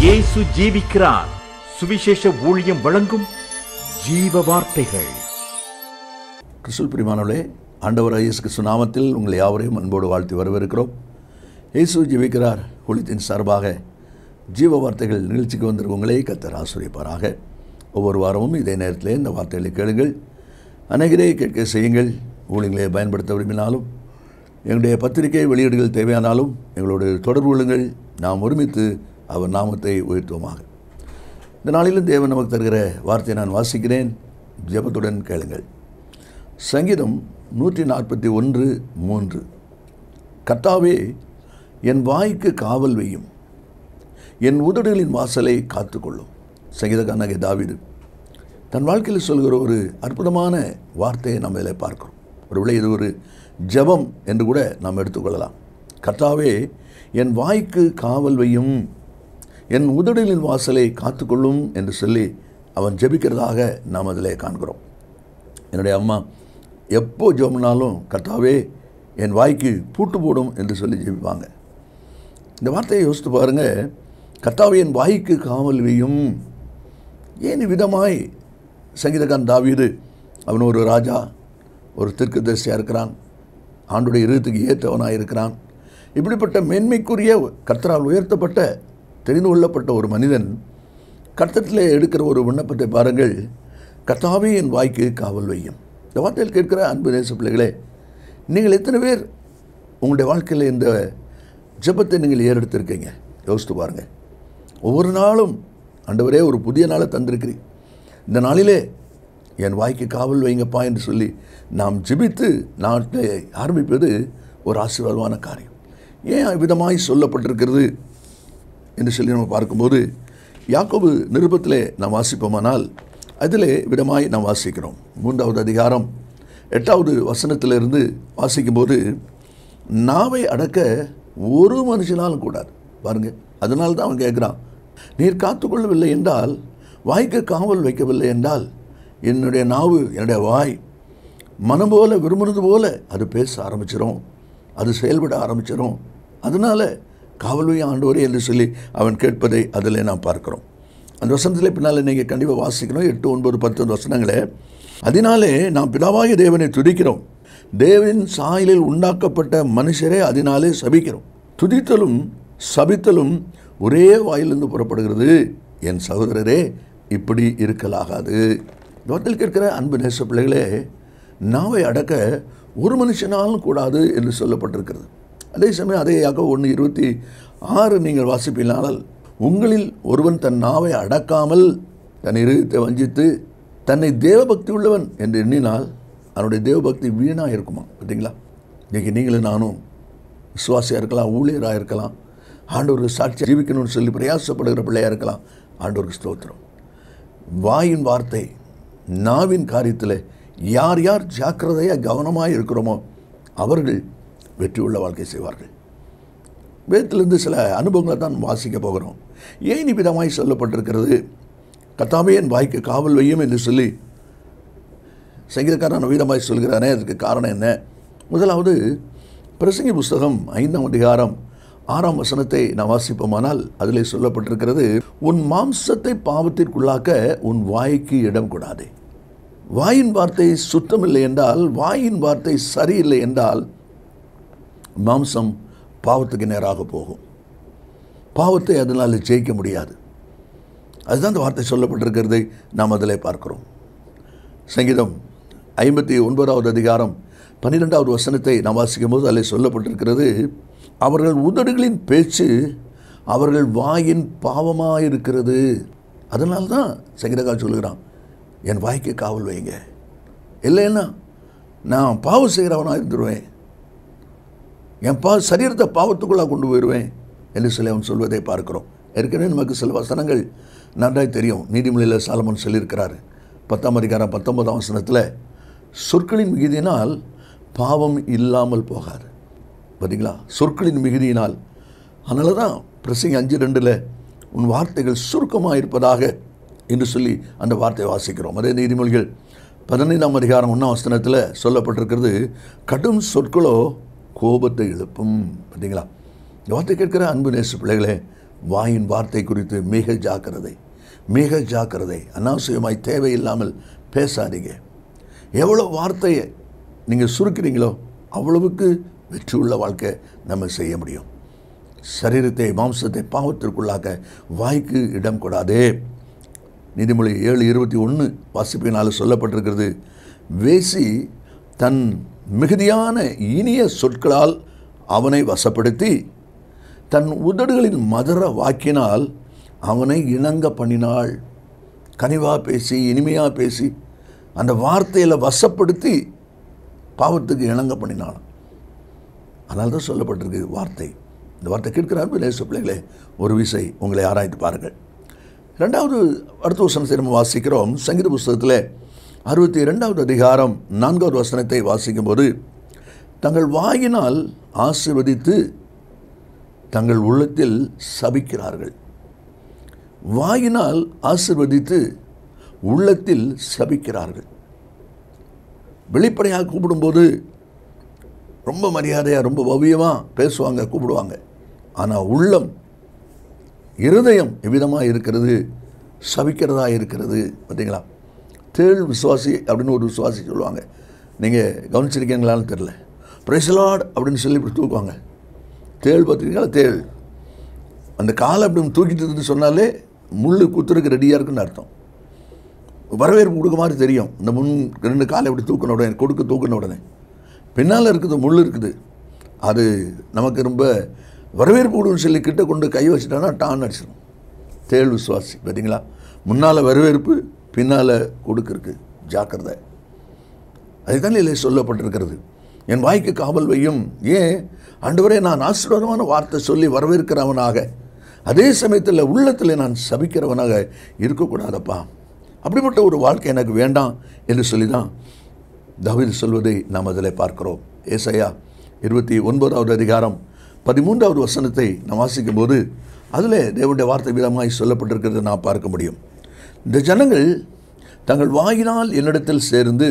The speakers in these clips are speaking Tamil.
இயேசு ஜீவிக்கிறார் சுவிசேஷ ஊழியம் வழங்கும் ஜீவ வார்த்தைகள் கிறிஸ்துவ பிரிமானவர்களே ஆண்டவர் இயேசு கிறிஸ்து நாமத்தில் உங்களை யாவரையும் அன்போடு வாழ்த்தி வரவேற்கிறோம் இயேசு ஜீவிக்கிறார் குளித்தின் சார்பாக ஜீவ வார்த்தைகள் நிகழ்ச்சிக்கு வந்திருக்க உங்களே கத்தர் ஆசிரியப்பாராக ஒவ்வொரு வாரமும் இதே நேரத்தில் இந்த வார்த்தைகளை கேளுங்கள் அநேகரே கேட்க செய்யுங்கள் ஊழியங்களை பயன்படுத்த விரும்பினாலும் எங்களுடைய பத்திரிகை வெளியீடுகள் தேவையானாலும் எங்களோடு தொடர்பு கொள்ளுங்கள் நாம் ஒருமித்து அவர் நாமத்தை உயர்த்துவோமாக இந்த நாளிலும் தேவன் நமக்கு தருகிற வார்த்தையை நான் வாசிக்கிறேன் ஜெபத்துடன் கேளுங்கள் சங்கீதம் நூற்றி நாற்பத்தி ஒன்று மூன்று கர்த்தாவே என் வாய்க்கு காவல் வையும் என் உதடுகளின் வாசலை காத்துக்கொள்ளும் சங்கீதக்காரனாகிய தாவீது தன் வாழ்க்கையில் சொல்கிற ஒரு அற்புதமான வார்த்தையை நம்ம இதில் பார்க்கிறோம் ஒருவேளை இது ஒரு ஜெபம் என்று கூட நாம் எடுத்துக்கொள்ளலாம் கர்த்தாவே என் வாய்க்கு காவல் வையும் என் உதடுகளின் வாசலை காத்துக்கொள்ளும் என்று சொல்லி அவன் ஜெபிக்கிறதாக நாம் அதில் காண்கிறோம் என்னுடைய அம்மா எப்போ ஜெபம்னாலும் கர்த்தாவே என் வாய்க்கு பூட்டு போடும் என்று சொல்லி ஜெபிப்பாங்க இந்த வார்த்தையை யோசித்து பாருங்க கர்த்தாவே என் வாய்க்கு காவல் வையும் ஏன் விதமாய் சங்கீதக்காரன் தாவீது அவன் ஒரு ராஜா ஒரு தீர்க்கதரிசியாக இருக்கிறான் ஆண்டுடைய இருதத்துக்கு ஏற்றவனாக இருக்கிறான் இப்படிப்பட்ட மேன்மைக்குரிய கர்த்தரால் உயர்த்தப்பட்ட தெரிந்து கொள்ளப்பட்ட ஒரு மனிதன் கர்த்தத்தில் எடுக்கிற ஒரு விண்ணப்பத்தை பாருங்கள் கர்த்தாவே என் வாய்க்கு காவல் வையும் இந்த வார்த்தையில் கேட்கிற அன்பு தேச பிள்ளைகளே நீங்கள் எத்தனை பேர் உங்களுடைய வாழ்க்கையில் இந்த ஜெபத்தை நீங்கள் ஏறெடுத்திருக்கீங்க யோசித்து பாருங்கள் ஒவ்வொரு நாளும் ஆண்டவரே ஒரு புதிய நாளை தந்திருக்கிறீர் இந்த நாளிலே என் வாய்க்கு காவல் வைங்கப்பா என்று சொல்லி நாம் ஜெபித்து நாட்டை ஆரம்பிப்பது ஒரு ஆசீர்வாதமான காரியம் ஏன் விதமாய் சொல்லப்பட்டிருக்கிறது என்று சொல்லி நம்ம பார்க்கும்போது யாக்கோபு நிருபத்திலே நாம் வாசிப்போமானால் அதிலே விதமாய் நாம் வாசிக்கிறோம் மூன்றாவது அதிகாரம் எட்டாவது வசனத்திலிருந்து வாசிக்கும்போது நாவை அடக்க ஒரு மனுஷனாலும் கூடாது பாருங்க அதனால தான் அவன் கேட்குறான் நீர் காத்துக்கொள்ளவில்லை என்றால் வாய்க்கு காவல் வைக்கவில்லை என்றால் என்னுடைய நாவு என்னுடைய வாய் மனம் போல விரும்புனது போல அது பேச ஆரம்பிச்சிடும் அது செயல்பட ஆரம்பிச்சிடும் அதனால் காவல்வை ஆண்டவரே என்று சொல்லி அவன் கேட்பதை அதில் நாம் பார்க்கிறோம் அந்த வசனத்தில் பின்னால் நீங்கள் கண்டிப்பாக வாசிக்கணும் எட்டு ஒன்பது பத்து வசனங்களே அதனாலே நாம் பிதாவாகிய தேவனை துதிக்கிறோம் தேவன் சாயலில் உண்டாக்கப்பட்ட மனுஷரே அதனாலே சபிக்கிறோம் துதித்தலும் சபித்தலும் ஒரே வாயிலிருந்து புறப்படுகிறது என் சகோதரரே இப்படி இருக்கலாகாது வார்த்தையில் கேட்கிற அன்பு நேச பிள்ளைகளே நாவை அடக்க ஒரு மனுஷனாலும் கூடாது என்று சொல்லப்பட்டிருக்கிறது அதே சமயம் அதே யாக ஒன்று இருபத்தி ஆறு நீங்கள் வாசிப்பினால் உங்களில் ஒருவன் தன் நாவை அடக்காமல் தன் இருதயத்தை வஞ்சித்து தன்னை தேவபக்தி உள்ளவன் என்று எண்ணினால் அவனுடைய தேவபக்தி வீணாக இருக்குமா பார்த்தீங்களா இன்றைக்கி நீங்களும் நானும் விசுவாசியாக இருக்கலாம் ஊழியராக இருக்கலாம் ஆண்டவருக்கு சாட்சி ஜீவிக்கணும்னு சொல்லி பிரயாசப்படுகிற பிள்ளையாக இருக்கலாம் ஆண்டவருக்கு ஸ்தோத்திரம் வாயின் வார்த்தை நாவின் காரியத்தில் யார் யார் ஜாக்கிரதையாக கவனமாக இருக்கிறோமோ அவர்கள் வெற்றி உள்ள வாழ்க்கை செய்வார்கள் வேதத்திலிருந்து சில அனுபவங்களை தான் வாசிக்க போகிறோம் ஏன் விதமாய் சொல்லப்பட்டிருக்கிறது கத்தாவே என் வாய்க்கு காவல் வையும் என்று சொல்லி சங்கீதக்காரன் வீதமாய் சொல்கிறானே அதுக்கு காரணம் என்ன முதலாவது பிரசங்கி புஸ்தகம் ஐந்தாம் அதிகாரம் ஆறாம் வசனத்தை நான் வாசிப்போமானால் அதில் சொல்லப்பட்டிருக்கிறது உன் மாம்சத்தை பாவத்திற்குள்ளாக்க உன் வாய்க்கு இடம் கூடாதே வாயின் வார்த்தை சுத்தமில்லை என்றால் வாயின் வார்த்தை சரியில்லை என்றால் மாம்சம் பாவத்துக்கு நேராக போகும் பாவத்தை அதனால் ஜெயிக்க முடியாது அதுதான் அந்த வார்த்தை சொல்லப்பட்டிருக்கிறதை நாம் அதில் பார்க்கிறோம் சங்கீதம் ஐம்பத்தி ஒன்பதாவது அதிகாரம் பன்னிரெண்டாவது வசனத்தை நாம் வாசிக்கும் போது அதில் சொல்லப்பட்டிருக்கிறது அவர்கள் உதடுகளின் பேச்சு அவர்கள் வாயின் பாவமாயிருக்கிறது அதனால தான் சங்கீதக்கால் சொல்லுகிறான் என் வாய்க்கு காவல் வைங்க இல்லைன்னா நான் பாவம் செய்கிறவனாக இருந்துருவேன் என் பா சரீரத்தை பாவத்துக்குள்ளாக கொண்டு போயிடுவேன் என்று சொல்லி அவன் சொல்வதை பார்க்கிறோம் ஏற்கனவே நமக்கு சில வசனங்கள் நன்றாய் தெரியும் நீதிமொழியில் சாலமன் சொல்லியிருக்கிறார் பத்தாம் அதிகாரம் பத்தொன்பதாம் வசனத்தில் சொற்களின் மிகுதியினால் பாவம் இல்லாமல் போகாது பார்த்தீங்களா சொற்களின் மிகுதியினால் அதனால தான் பிரசங்க அஞ்சு ரெண்டில் உன் வார்த்தைகள் சுருக்கமாக இருப்பதாக என்று சொல்லி அந்த வார்த்தையை வாசிக்கிறோம் அதே நீதிமொழிகள் பதினைந்தாம் அதிகாரம் ஒன்றாம் வசனத்தில் சொல்லப்பட்டிருக்கிறது கடும் சொற்களோ கோபத்தை எழுப்பும் பார்த்தீங்களா இந்த வார்த்தை கேட்கிற அன்பு நேச பிள்ளைகளே வாயின் வார்த்தை குறித்து மிக ஜாக்கிரதை மிக ஜாக்கிரதை அனாவசியமாய் தேவையில்லாமல் பேசாதீங்க எவ்வளோ வார்த்தையை நீங்கள் சுருக்கிறீங்களோ அவ்வளவுக்கு வெற்றி உள்ள வாழ்க்கை நம்ம செய்ய முடியும் சரீரத்தை மாம்சத்தை பாவத்திற்குள்ளாக்க வாய்க்கு இடம் கொடாதே நீதிமொழி ஏழு இருபத்தி ஒன்று வாசிப்பினால் சொல்லப்பட்டிருக்கிறது வேசி தன் மிகுதியான இனிய சொற்களால் அவனை வசப்படுத்தி தன் உதடுகளின் மதுர வாக்கினால் அவனை இணங்க பண்ணினாள் கனிவாக பேசி இனிமையாக பேசி அந்த வார்த்தையில் வசப்படுத்தி பாவத்துக்கு இணங்க பண்ணினாள் அதனால தான் சொல்லப்பட்டிருக்கு வார்த்தை இந்த வார்த்தை கேட்கிறார் லேச பிள்ளைகளே ஒரு விசை உங்களை ஆராய்ந்து பாருங்கள் ரெண்டாவது அடுத்த வசனத்தை நம்ம வாசிக்கிறோம் சங்கீத புஸ்தகத்தில் அறுபத்தி இரண்டாவது அதிகாரம் நான்காவது வசனத்தை வாசிக்கும்போது தங்கள் வாயினால் ஆசிர்வதித்து தங்கள் உள்ளத்தில் சபிக்கிறார்கள் வாயினால் ஆசிர்வதித்து உள்ளத்தில் சபிக்கிறார்கள் வெளிப்படையாக கூப்பிடும்போது ரொம்ப மரியாதையாக ரொம்ப பவ்யமாக பேசுவாங்க கூப்பிடுவாங்க ஆனால் உள்ளம் இருதயம் எவ்விதமாக இருக்கிறது சபிக்கிறதா இருக்கிறது பார்த்தீங்களா தேள் விசுவாசி அப்படின்னு ஒரு விசுவாசி சொல்லுவாங்க நீங்கள் கவனிச்சிருக்கீங்களான்னு தெரில பிரைசலாட் அப்படின்னு சொல்லி இப்படி தூக்குவாங்க தேள் பார்த்துருக்கீங்களா தேள் அந்த காலை அப்படி தூக்கிட்டு இருந்து சொன்னாலே முள் குத்துறதுக்கு ரெடியாக இருக்குன்னு அர்த்தம் வரவேற்பு கொடுக்க மாதிரி தெரியும் இந்த முன் ரெண்டு காலை இப்படி தூக்கின உடனே கொடுக்க தூக்கின உடனே பின்னால் இருக்குது முள் இருக்குது அது நமக்கு ரொம்ப வரவேற்பு கொடுன்னு சொல்லி கிட்ட கொண்டு கை வச்சுட்டானா டான் அடிச்சிடும் தேள் விசுவாசி பார்த்தீங்களா முன்னால் வரவேற்பு பின்னால் கொடுக்கறக்கு ஜாக்கிரதை அதுதான் இல்லை சொல்லப்பட்டிருக்கிறது என் வாய்க்கு காவல் வையும் ஏன் ஆண்டவரே நான் ஆசீர்வாதமான வார்த்தை சொல்லி வரவேற்கிறவனாக அதே சமயத்தில் உள்ளத்தில் நான் சபிக்கிறவனாக இருக்கக்கூடாதப்பா அப்படிப்பட்ட ஒரு வாழ்க்கை எனக்கு வேண்டாம் என்று சொல்லி தான் தாவீது சொல்வதை நாம் அதில் பார்க்கிறோம் ஏசையா இருபத்தி ஒன்பதாவது அதிகாரம் பதிமூன்றாவது வசனத்தை நாம் வாசிக்கும் போது அதில் தேவனுடைய வார்த்தை விதமாய் சொல்லப்பட்டிருக்கிறதை நான் பார்க்க முடியும் இந்த ஜனங்கள் தங்கள் வாயினால் என்னிடத்தில் சேர்ந்து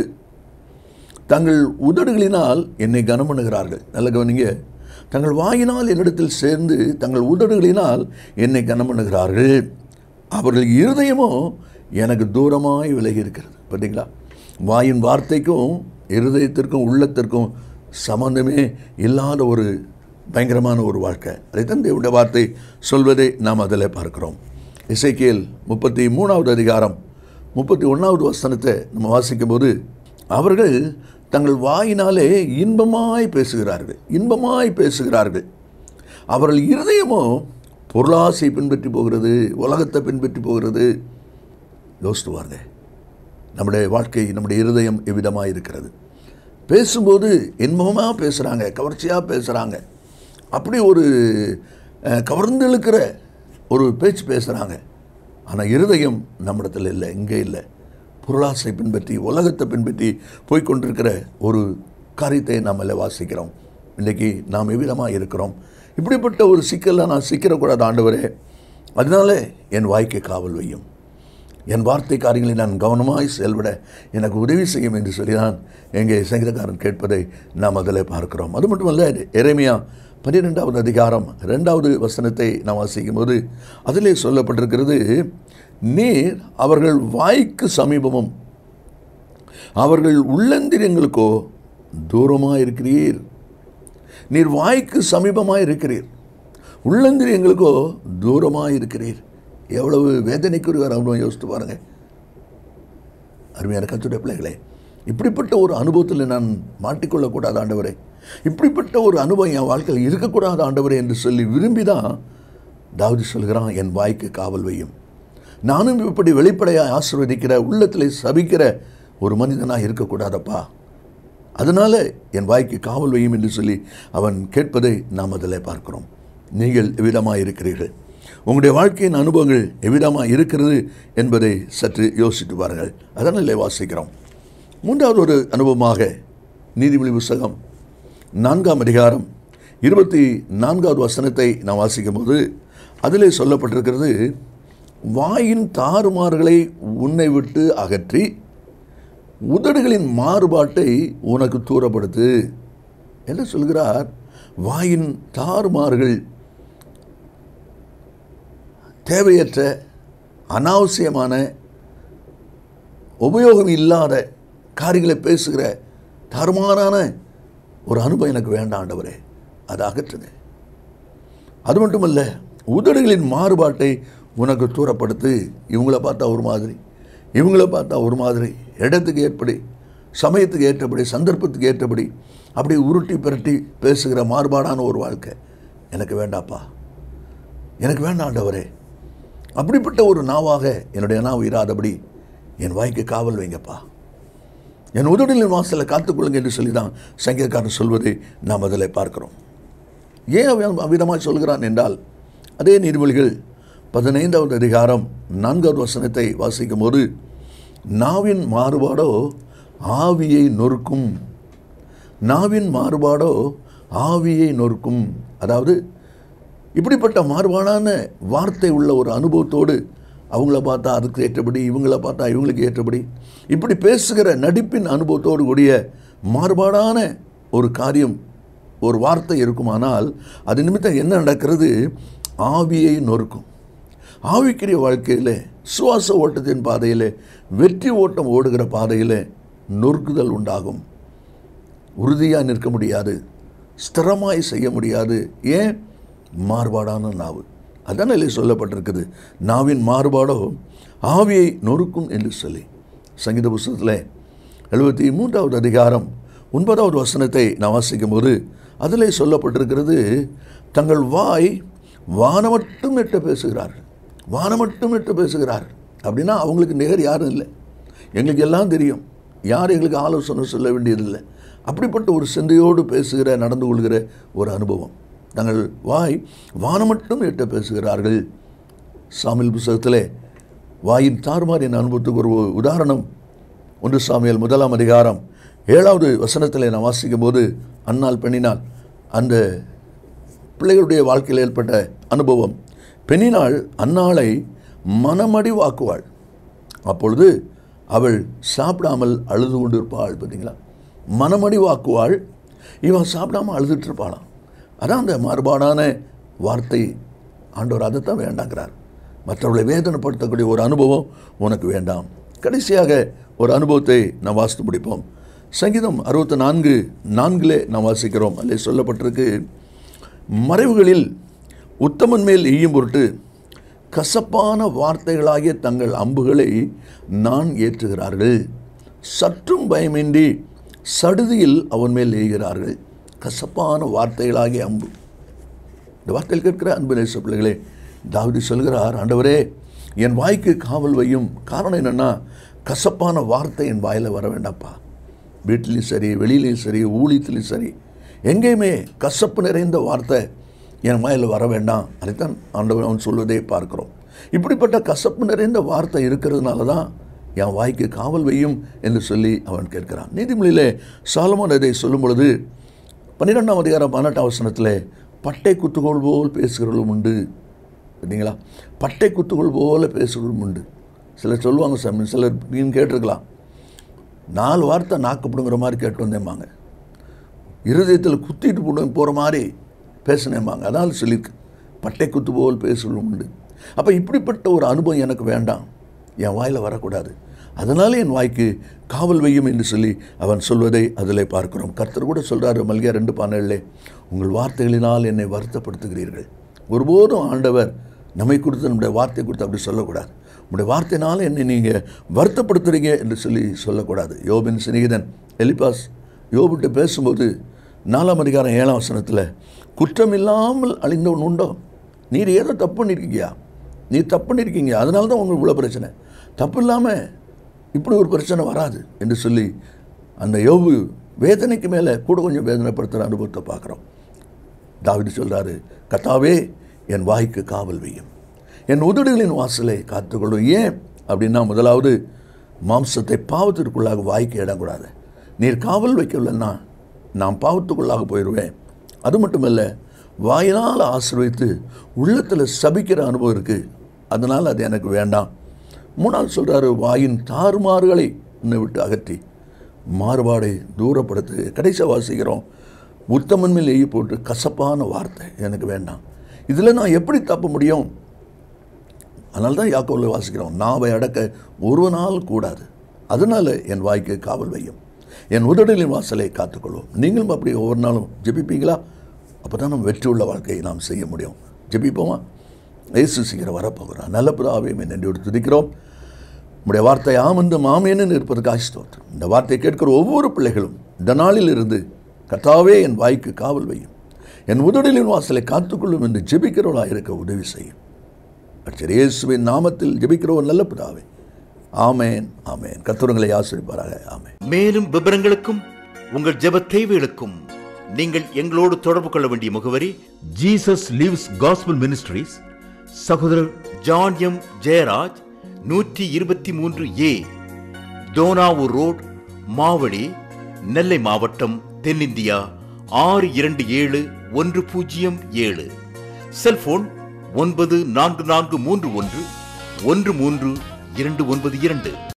தங்கள் உதடுகளினால் என்னை கனம் பண்ணுகிறார்கள் நல்ல கவனிங்க தங்கள் வாயினால் என்னிடத்தில் சேர்ந்து தங்கள் உதடுகளினால் என்னை கனம் பண்ணுகிறார்கள் அவர்கள் இருதயமோ எனக்கு தூரமாய் விலகி இருக்கிறது பார்த்தீங்களா வாயின் வார்த்தைக்கும் இருதயத்திற்கும் உள்ளத்திற்கும் சம்பந்தமே இல்லாத ஒரு பயங்கரமான ஒரு வாழ்க்கை அதைத்தான் தேவனுடைய வார்த்தை சொல்வதை நாம் அதில் பார்க்கிறோம் இசைக்கியல் முப்பத்தி மூணாவது அதிகாரம் முப்பத்தி ஒன்றாவது வசனத்தை நம்ம வாசிக்கும்போது அவர்கள் தங்கள் வாயினாலே இன்பமாய் பேசுகிறார்கள் இன்பமாய் பேசுகிறார்கள் அவர்கள் இருதயமோ பொருளாசை பின்பற்றி போகிறது உலகத்தை பின்பற்றி போகிறது யோசித்து பாருங்க நம்முடைய வாழ்க்கை நம்முடைய இருதயம் எவ்விதமாக இருக்கிறது பேசும்போது இன்பமாக பேசுகிறாங்க கவர்ச்சியாக பேசுகிறாங்க அப்படி ஒரு அஹ், கவர்ந்து இழுக்கிற ஒரு பேச்சு பேசுகிறாங்க ஆனால் இருதயம் நம்மிடத்தில் இல்லை இங்கே இல்லை பொருளாசை பின்பற்றி உலகத்தை பின்பற்றி போய்க்கொண்டிருக்கிற ஒரு காரியத்தை நாம் எல்லாம் வாசிக்கிறோம் இன்றைக்கி நாம் எவ்விதமாக இருக்கிறோம் இப்படிப்பட்ட ஒரு சிக்கலில் நான் சிக்கிறக்கூடாது ஆண்டவரே அதனால என் வாய்க்கு காவல் வையும் என் வார்த்தை காரியங்களை நான் கவனமாய் செயல்பட எனக்கு உதவி செய்யும் என்று சொல்லிதான் எங்கே சங்கீதக்காரன் கேட்பதை நாம் அதில் பார்க்கிறோம் அது மட்டுமல்ல எரேமியா பன்னிரெண்டாவது அதிகாரம் ரெண்டாவது வசனத்தை நாம் வாசிக்கும்போது அதிலே சொல்லப்பட்டிருக்கிறது நீர் அவர்கள் வாய்க்கு சமீபமும் அவர்கள் உள்ளந்திரியங்களுக்கோ தூரமாக இருக்கிறீர் நீர் வாய்க்கு சமீபமாக இருக்கிறீர் உள்ளந்திரியங்களுக்கோ தூரமாக இருக்கிறீர் எவ்வளவு வேதனைக்குரிய ஒரு அனுபவம் யோசித்து பாருங்க அருமையான கத்துடைய பிள்ளைகளே இப்படிப்பட்ட ஒரு அனுபவத்தில் நான் மாட்டிக்கொள்ளக்கூடாது ஆண்டவரே இப்படிப்பட்ட ஒரு அனுபவம் என் வாழ்க்கையில் இருக்கக்கூடாது ஆண்டவரே என்று சொல்லி விரும்பி தான் தாவதி சொல்கிறான் என் வாய்க்கு காவல் வையும் நானும் இப்படி வெளிப்படையாக ஆசீர்வதிக்கிற உள்ளத்தில் சபிக்கிற ஒரு மனிதனாக இருக்கக்கூடாதப்பா அதனால என் வாய்க்கு காவல் வையும் என்று சொல்லி அவன் கேட்பதை நாம் அதில் பார்க்கிறோம் நீங்கள் எவ்விதமாக இருக்கிறீர்கள் உங்களுடைய வாழ்க்கையின் அனுபவங்கள் எவ்விதமாக இருக்கிறது என்பதை சற்று யோசித்து பாருங்கள் அதனாலே வாசிக்கிறோம் மூன்றாவது ஒரு அனுபவமாக நீதிமொழி புஸ்தகம் நான்காம் அதிகாரம் இருபத்தி நான்காவது வசனத்தை நாம் வாசிக்கும்போது அதிலே சொல்லப்பட்டிருக்கிறது வாயின் தாறுமாறுகளை உன்னை விட்டு அகற்றி உதடுகளின் மாறுபாட்டை உனக்கு தூரப்படுத்து என்று சொல்கிறார் வாயின் தாறுமாறுகள் தேவையற்ற அனாவசியமான உபயோகம் இல்லாத காரியங்களை பேசுகிற தருமானான ஒரு அனுபவம் எனக்கு வேண்டாம் ஆண்டவரே அதை அகற்றுங்க அது மட்டுமல்ல உதடுகளின் மாறுபாட்டை உனக்கு தூரப்படுத்து இவங்கள பார்த்தா ஒரு மாதிரி இவங்கள பார்த்தா ஒரு மாதிரி இடத்துக்கு ஏற்படி சமயத்துக்கு ஏற்றபடி சந்தர்ப்பத்துக்கு ஏற்றபடி அப்படி உருட்டி பிரட்டி பேசுகிற மாறுபாடான ஒரு வாழ்க்கை எனக்கு வேண்டாப்பா எனக்கு வேண்டாம் ஆண்டவரே அப்படிப்பட்ட ஒரு நாவாக என்னுடைய நாவு இராதபடி என் வாய்க்கு காவல் வைங்கப்பா என் உதடலின் வாசலை காத்துக்கொள்ளுங்க என்று சொல்லி தான் சங்கீதக்காரன் சொல்வதை நாம் அதில் பார்க்கிறோம் ஏன் அவன் அவ்விதமாக சொல்கிறான் என்றால் அதே நீதிமொழிகள் பதினைந்தாவது அதிகாரம் நான்காவது வசனத்தை வாசிக்கும் போது நாவின் மாறுபாடோ ஆவியை நொறுக்கும் நாவின் மாறுபாடோ ஆவியை நொறுக்கும் அதாவது இப்படிப்பட்ட மாறுபாடான வார்த்தை உள்ள ஒரு அனுபவத்தோடு அவங்கள பார்த்தா அதுக்கு ஏற்றபடி இவங்கள பார்த்தா இவங்களுக்கு ஏற்றபடி இப்படி பேசுகிற நடிப்பின் அனுபவத்தோடு கூடிய மாறுபாடான ஒரு காரியம் ஒரு வார்த்தை இருக்குமானால் அது நிமித்தம் என்ன நடக்கிறது ஆவியை நொறுக்கும் ஆவிக்குரிய வாழ்க்கையில் சுவாச ஓட்டத்தின் பாதையில் வெற்றி ஓட்டம் ஓடுகிற பாதையில் நொறுக்குதல் உண்டாகும் உறுதியாக நிற்க முடியாது ஸ்திரமாய் செய்ய முடியாது ஏன் மாறுபாடான நாவு அதான் இல்லை சொல்லப்பட்டிருக்குது நாவின் மாறுபாடோ ஆவியை நொறுக்கும் என்று சொல்லி சங்கீத புஸ்தகத்தில் எழுபத்தி மூன்றாவது அதிகாரம் ஒன்பதாவது வசனத்தை நான் வாசிக்கும் போது அதில் சொல்லப்பட்டிருக்கிறது தங்கள் வாய் வானமட்டும் எட்ட பேசுகிறார்கள் வானமட்டும் எட்ட பேசுகிறார்கள் அப்படின்னா அவங்களுக்கு நிகர் யாரும் இல்லை எங்களுக்கு எல்லாம் தெரியும் யார் எங்களுக்கு ஆலோசனை சொல்ல வேண்டியதில்லை அப்படிப்பட்ட ஒரு சிந்தையோடு பேசுகிற நடந்து கொள்கிற ஒரு அனுபவம் தங்கள் வாய் வானமட்டும் எட்ட பேசுகிறார்கள் சாமியல் புஸ்தகத்தில் வாயின் தாறுமாறு என் அனுபவத்துக்கு ஒரு உதாரணம் ஒன்று சாமியல் முதலாம் அதிகாரம் ஏழாவது வசனத்தில் நான் வாசிக்கும் போது அன்னால் பெண்ணினால் அந்த பிள்ளைகளுடைய வாழ்க்கையில் ஏற்பட்ட அனுபவம் பெண்ணினாள் அன்னாளை மனமடிவாக்குவாள் அப்பொழுது அவள் சாப்பிடாமல் அழுது கொண்டு இருப்பாள் பார்த்தீங்களா மனமடிவாக்குவாள் இவன் சாப்பிடாமல் அழுதுட்டு இருப்பாளாம் அதான் அந்த மாறுபாடான வார்த்தை ஆண்டவர் அதைத்தான் வேண்டாங்கிறார் மற்றவர்களை வேதனைப்படுத்தக்கூடிய ஒரு அனுபவம் உனக்கு வேண்டாம் கடைசியாக ஒரு அனுபவத்தை நாம் வாசித்து முடிப்போம் சங்கீதம் அறுபத்தி நான்கு நான்கிலே நாம் வாசிக்கிறோம் அதில் சொல்லப்பட்டிருக்கு மறைவுகளில் உத்தமன் மேல் எய்யும் பொருட்டு கசப்பான வார்த்தைகளாகிய தங்கள் அம்புகளை நான் ஏற்றுகிறார்கள் சற்றும் பயமின்றி சடுதியில் அவன் மேல் எய்கிறார்கள் கசப்பான வார்த்தைகளாகிய அம்பு இந்த வார்த்தையில் கேட்கிற அன்பு நேச பிள்ளைகளே தாவிதி சொல்கிறார் ஆண்டவரே என் வாய்க்கு காவல் வையும் காரணம் என்னென்னா கசப்பான வார்த்தை என் வாயில் வர வேண்டாப்பா வீட்டிலையும் சரி வெளியிலையும் சரி ஊழியத்திலையும் சரி எங்கேயுமே கசப்பு நிறைந்த வார்த்தை என் வாயில் வர வேண்டாம் அதைத்தான் ஆண்டவன் அவன் சொல்வதை பார்க்கிறோம் இப்படிப்பட்ட கசப்பு நிறைந்த வார்த்தை இருக்கிறதுனால தான் என் வாய்க்கு காவல் வையும் என்று சொல்லி அவன் கேட்கிறான் நீதிமொழியிலே சாலமோன் இதை சொல்லும் பொழுது பன்னிரெண்டாம் அதிகாரம் பதினெட்டாம் வசனத்தில் பட்டை குத்துகோல் போல் பேசுகிறவர்களும் உண்டு பார்த்தீங்களா பட்டை குத்துகோல் போல பேசுகிறவர்களும் உண்டு சிலர் சொல்லுவாங்க சாமி சிலர் நீங்கள் கேட்டிருக்கலாம் நாலு வார்த்தை நாக்கப்படுங்கிற மாதிரி கேட்டு வந்தேம்பாங்க இருதயத்தில் குத்திட்டு போட போகிற மாதிரி பேசினேம்பாங்க அதனால் சொல்லியிருக்கு பட்டை குத்து போல் பேசுகிறவர்களும் உண்டு அப்போ இப்படிப்பட்ட ஒரு அனுபவம் எனக்கு வேண்டாம் என் வாயில் வரக்கூடாது அதனால என் வாய்க்கு காவல் வையும் என்று சொல்லி அவன் சொல்வதை அதில் பார்க்கிறோம் கர்த்தர் கூட சொல்கிறாரு மல்கியா ரெண்டு பானையிலே உங்கள் வார்த்தைகளினால் என்னை வருத்தப்படுத்துகிறீர்கள் ஒருபோதும் ஆண்டவர் நம்மை கொடுத்து நம்முடைய வார்த்தை கொடுத்து அப்படி சொல்லக்கூடாது உங்களுடைய வார்த்தையினால் என்னை நீங்கள் வருத்தப்படுத்துறீங்க என்று சொல்லி சொல்லக்கூடாது யோபின் சிநேகிதன் எலிபாஸ் யோபிட்ட பேசும்போது நாலாம் அதிகாரம் ஏழாம் வசனத்தில் குற்றம் இல்லாமல் அழிந்தவன் உண்டோ நீர் ஏதோ தப்பு பண்ணியிருக்கீங்க நீ தப்பு பண்ணியிருக்கீங்க அதனால தான் உங்களுக்கு இவ்வளோ பிரச்சனை தப்பு இல்லாமல் இப்படி ஒரு பிரச்சனை வராது என்று சொல்லி அந்த யோபு வேதனைக்கு மேலே கூட கொஞ்சம் வேதனைப்படுத்துகிற அனுபவத்தை பார்க்குறோம் தாவிது சொல்கிறாரு கத்தாவே என் வாய்க்கு காவல் வையும் என் உதடுகளின் வாசலை காத்துக்கொள்ளும் ஏன் அப்படின்னா முதலாவது மாம்சத்தை பாவத்திற்குள்ளாக வாய்க்கு இடக்கூடாது நீர் காவல் வைக்கலன்னா நான் பாவத்துக்குள்ளாக போயிடுவேன் அது மட்டுமல்ல வாயினால் ஆசிர்வதித்து உள்ளத்தில் சபிக்கிற அனுபவம் இருக்குது அதனால் அது எனக்கு வேண்டாம் மூணாவது சொல்கிறாரு வாயின் தாறுமாறுகளை உன்னை விட்டு அகற்றி மாறுபாடை தூரப்படுத்து கடைசியாக வாசிக்கிறோம் உத்தமன் மேல் எய்ய போட்டு கசப்பான வார்த்தை எனக்கு வேண்டாம் இதில் நான் எப்படி தப்ப முடியும் அதனால தான் யாக்கோவில் வாசிக்கிறோம் நாவை அடக்க ஒருவனால் கூடாது அதனால என் வாய்க்கு காவல் வையும் என் உதடலின் வாசலை காத்துக்கொள்வோம் நீங்களும் அப்படி ஒவ்வொரு நாளும் ஜெபிப்பீங்களா அப்போ தான் நம்ம வெற்றி உள்ள வாழ்க்கையை நாம் செய்ய முடியும் ஜெபிப்போமா இயேசு சீக்கிரம் வரப்போகிறார் நல்ல பிதாவே நன்றியோடு துதிக்கிறோம் உடைய வார்த்தை ஆமந்து மாமேன்னு இருப்பதற்காக ஸ்தோத்திரம் இந்த வார்த்தையை கேட்கிற ஒவ்வொரு பிள்ளைகளும் இந்த நாளில் இருந்து கர்த்தாவே என் வாய்க்கு காவல் வையும் என் உதடலின் வாசலை காத்துக்கொள்ளும் என்று ஜெபிக்கிறவளாக இருக்க உதவி செய்யும் அச்சர் இயேசுவின் நாமத்தில் ஜெபிக்கிறவர் நல்ல பிதாவே ஆமேன் ஆமேன் கத்துரங்களை ஆசிரிப்பாராக ஆமேன் மேலும் விவரங்களுக்கும் உங்கள் ஜெப தேவைகளுக்கும் நீங்கள் எங்களோடு தொடர்பு கொள்ள வேண்டிய முகவரி ஜீசஸ் லிவ்ஸ் காஸ்பல் மினிஸ்ட்ரீஸ் சகோதரர் ஜான் எம் ஜெயராஜ் நூற்றி இருபத்தி மூன்று ஏ தோனாவூர் ரோட் மாவடி நெல்லை மாவட்டம் தென்னிந்தியா ஆறு இரண்டு ஏழு ஒன்று பூஜ்ஜியம் ஏழு செல்போன் ஒன்பது நான்கு நான்கு மூன்று ஒன்று ஒன்று மூன்று இரண்டு ஒன்பது இரண்டு